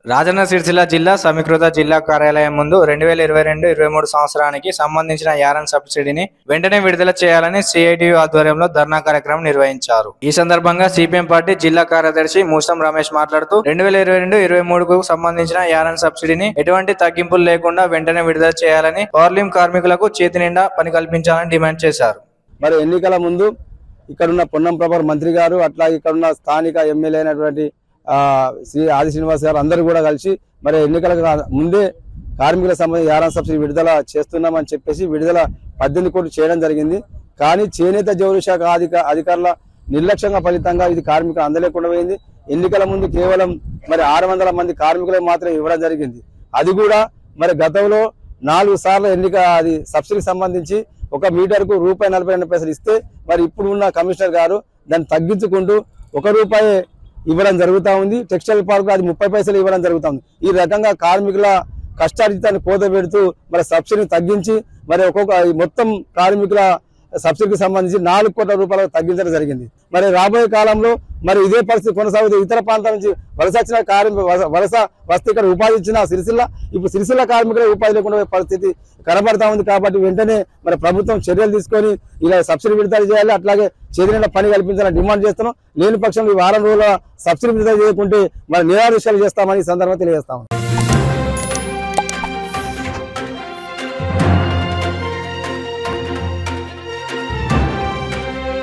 రాజన్న సిరిసిల్ల జిల్లా సమీకృత జిల్లా కార్యాలయం ముందు రెండు వేల ఇరవై రెండు ఇరవై మూడు సంవత్సరానికి సంబంధించిన యారన్ సబ్సిడీని వెంటనే విడుదల చేయాలని సిఐటియు ఆధ్వర్యంలో ధర్నా కార్యక్రమం నిర్వహించారు ఈ సందర్భంగా సిపిఎం పార్టీ జిల్లా కార్యదర్శి మూసం రమేష్ మాట్లాడుతూ రెండు వేల ఇరవై రెండు ఇరవై మూడుకు సంబంధించిన యారన్ సబ్సిడీని ఎటువంటి తగ్గింపులు లేకుండా వెంటనే విడుదల చేయాలని పవర్లిం కార్మికులకు చేతి నిండా పని కల్పించాలని డిమాండ్ చేశారు మరి ఎన్నికల ముందు ఇక్కడున్న పొన్నం ప్రభాకర్ మంత్రి గారు అట్లా ఇక్కడున్న స్థానిక ఎమ్మెల్యే అయినటువంటి ఆ, శ్రీ ఆది శ్రీనివాస్ గారు అందరూ కూడా కలిసి మరి ఎన్నికలకు రా- ముందే కార్మికుల సంబంధించి యారాన్ సబ్సిడీ విడుదల చేస్తున్నామని చెప్పేసి విడుదల పద్దెనిమిది కోట్లు చేయడం జరిగింది కానీ చేనేత జౌలి శాఖ అధిక అధికారుల నిర్లక్ష్యంగా ఫలితంగా ఇది కార్మికులు అందలేకుండా పోయింది ఎన్నికల ముందు కేవలం మరి ఆరు వందల మంది కార్మికులకు మాత్రమే ఇవ్వడం జరిగింది అది కూడా మరి గతంలో నాలుగు సార్లు ఎన్నిక అది సబ్సిడీకి సంబంధించి ఒక మీటర్కు రూపాయి నలభై రెండు పైసలు ఇస్తే మరి ఇప్పుడు ఉన్న కమిషనర్ గారు దాన్ని తగ్గించుకుంటూ ఒక రూపాయి ఇవ్వడం జరుగుతా ఉంది టెక్స్టైల్ పార్క్ అది ముప్పై పైసలు ఇవ్వడం జరుగుతా ఉంది ఈ రకంగా కార్మికుల కష్టార్జితాన్ని కోత పెడుతూ మరి సబ్సిడీని తగ్గించి మరి ఒక్కొక్క ఈ మొత్తం కార్మికుల సబ్సిడీకి సంబంధించి నాలుగు కోట్ల రూపాయలకు తగ్గించడం జరిగింది మరి రాబోయే కాలంలో మరి ఇదే పరిస్థితి కొనసాగుతూ ఇతర ప్రాంతాల నుంచి వలస వచ్చిన కార్మిక వలస- వలస వస్తే ఇక్కడ ఉపాధి ఇచ్చిన సిరిసిల్ల ఇప్పుడు సిరిసిల్ల కార్మికులే ఉపాధి లేకుండా పోయే పరిస్థితి కనబడతా ఉంది కాబట్టి వెంటనే మరి ప్రభుత్వం చర్యలు తీసుకొని ఇలా సబ్సిడీ విడుదల చేయాలి అట్లాగే చేతిన పని కల్పించాలని డిమాండ్ చేస్తున్నాం లేని పక్షంలో ఈ వారం రోజుల సబ్సిడీ విడుదల చేయకుంటే మరి నిరాదృశాలు చేస్తామని ఈ సందర్భంగా తెలియజేస్తాం